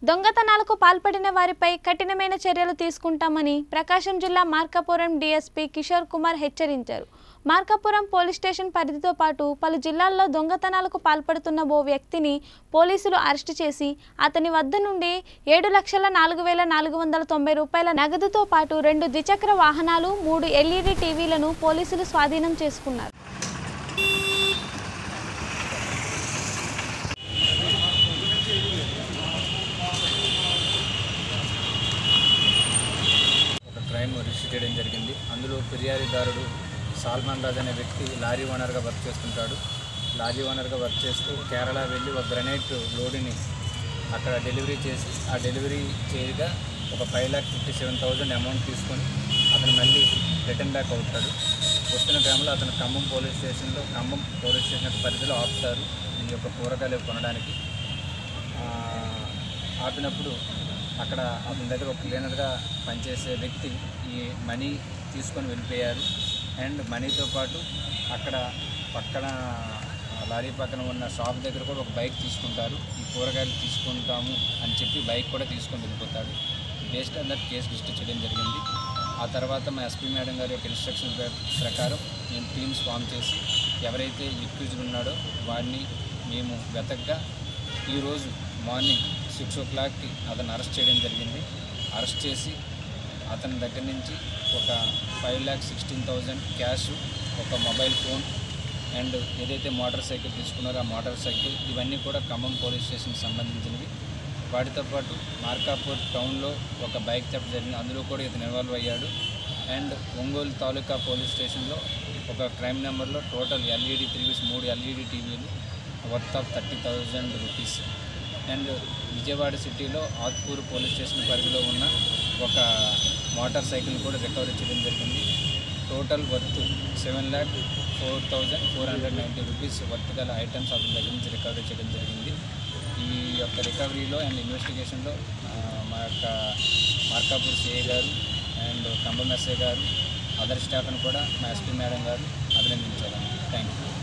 దొంగతనాలకు పాల్పడిన వారిపై కఠినమైన చర్యలు తీసుకుంటామని ప్రకాశం జిల్లా మార్కాపురం డీఎస్పీ కిషోర్ కుమార్ హెచ్చరించారు మార్కాపురం పోలీస్ స్టేషన్ పరిధితో పాటు పలు జిల్లాల్లో దొంగతనాలకు పాల్పడుతున్న ఓ వ్యక్తిని పోలీసులు అరెస్టు చేసి అతని వద్ద నుండి ఏడు లక్షల నాలుగు వేల నాలుగు వందల తొంభై రూపాయల నగదుతో పాటు రెండు ద్విచక్ర వాహనాలు మూడు ఎల్ఈడి టీవీలను పోలీసులు స్వాధీనం చేసుకున్నారు ఒక క్రైమ్ రిజిస్టర్ చేయడం జరిగింది అందులో ఫిర్యాదుదారుడు సాల్మాన్ రాజ్ అనే వ్యక్తి లారీ ఓనర్గా వర్క్ చేస్తుంటాడు లారీ ఓనర్గా వర్క్ చేస్తూ కేరళ వెళ్ళి ఒక గ్రనైట్ లోడుని అక్కడ డెలివరీ చేసి ఆ డెలివరీ చేయగా ఒక five lakh fifty seven thousand amount తీసుకొని అతను మళ్ళీ రిటర్న్ బ్యాక్ అవుతాడు వస్తున్న టైంలో అతను ఖమ్మం పోలీస్ స్టేషన్లో ఖమ్మం పోలీస్ స్టేషన్ పరిధిలో ఆపుతారు ఈ యొక్క కూరగాయలు కొనడానికి ఆ, ఆపినప్పుడు అక్కడ అతని దగ్గర ఒక క్లీనర్గా పనిచేసే వ్యక్తి ఈ మనీ తీసుకొని వెళ్ళిపోయారు అండ్ మనీతో పాటు అక్కడ పక్కన ఆ, లారీ పక్కన ఉన్న షాప్ దగ్గర కూడా ఒక బైక్ తీసుకుంటారు ఈ కూరగాయలు తీసుకుంటాము అని చెప్పి బైక్ కూడా తీసుకొని వెళ్ళిపోతాడు based on that case register చేయడం జరిగింది ఆ తర్వాత మా ఎస్పీ మేడం గారి యొక్క ఇన్స్ట్రక్షన్ ప్రకారం మేము టీమ్స్ ఫామ్ చేసి ఎవరైతే ఎక్యూజ్డ్ ఉన్నాడో వాడిని మేము వెతకగా ఈరోజు మార్నింగ్ సిక్స్ ఓ క్లాక్కి అతను అరెస్ట్ చేయడం జరిగింది అరెస్ట్ చేసి అతని దగ్గర నుంచి ఒక five lakh sixteen thousand cash ఒక మొబైల్ ఫోన్ అండ్ ఏదైతే మోటార్ సైకిల్ తీసుకున్నారో ఆ మోటార్ సైకిల్ ఇవన్నీ కూడా ఖమ్మం పోలీస్ స్టేషన్కి సంబంధించినవి వాటితో పాటు మార్కాపూర్ టౌన్లో ఒక బైక్ థెఫ్ట్ జరిగింది అందులో కూడా ఇతను ఇన్వాల్వ్ అయ్యాడు అండ్ ఒంగోలు తాలూకా పోలీస్ స్టేషన్లో ఒక క్రైమ్ నెంబర్లో టోటల్ ఎల్ఈడి టీవీస్ మూడు ఎల్ఈడి టీవీలు worth of thirty thousand rupees and Vijayawada సిటీలో ఆత్కూరు పోలీస్ స్టేషన్ పరిధిలో ఉన్న ఒక మోటార్ సైకిల్ కూడా రికవరీ చేయడం జరిగింది total worth seven lakh four thousand four hundred ninety rupees worth గల ఐటమ్స్ అతని దగ్గర నుంచి రికవరీ చేయడం జరిగింది ఈ యొక్క రికవరీలో అండ్ ఇన్వెస్టిగేషన్లో ఆ, మా యొక్క మార్కాపూర్ సిఐ గారు అండ్ కంబం ఎస్ఐ గారు అదర్ స్టాఫ్ని కూడా మా ఎస్పీ మేడం గారు అభినందించారు థ్యాంక్ యూ